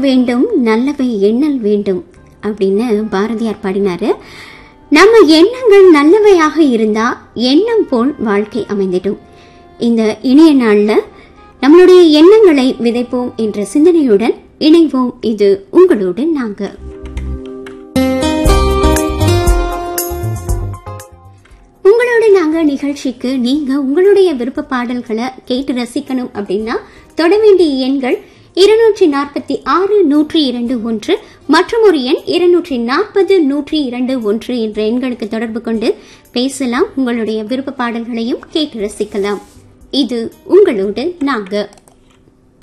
வேண்டும் நல்லவை எண்ணல் வேண்டும் அப்படின்னு பாரதியார் பாடினாரு நம்ம எண்ணங்கள் நல்லவையாக இருந்தா எண்ணம் போல் வாழ்க்கை அமைந்திடும் இந்த இனிய நாள்ல நம்மளுடைய எண்ணங்களை விதைப்போம் என்ற சிந்தனையுடன் இணைவோம் இது உங்களோடு நாங்க உங்களோட நாங்க நிகழ்ச்சிக்கு நீங்க உங்களுடைய விருப்ப பாடல்களை கேட்டு ரசிக்கணும் அப்படின்னா தொட வேண்டிய எண்கள் இருநூற்றி நாற்பத்தி ஆறு நூற்றி இரண்டு ஒன்று மற்றும் ஒரு எண் இருநூற்றி நாற்பது நூற்றி இரண்டு ஒன்று என்ற எண்களுக்கு தொடர்பு கொண்டு பேசலாம் உங்களுடைய விருப்ப பாடல்களையும் கேட்டு ரசிக்கலாம் இது உங்களோடு நாங்க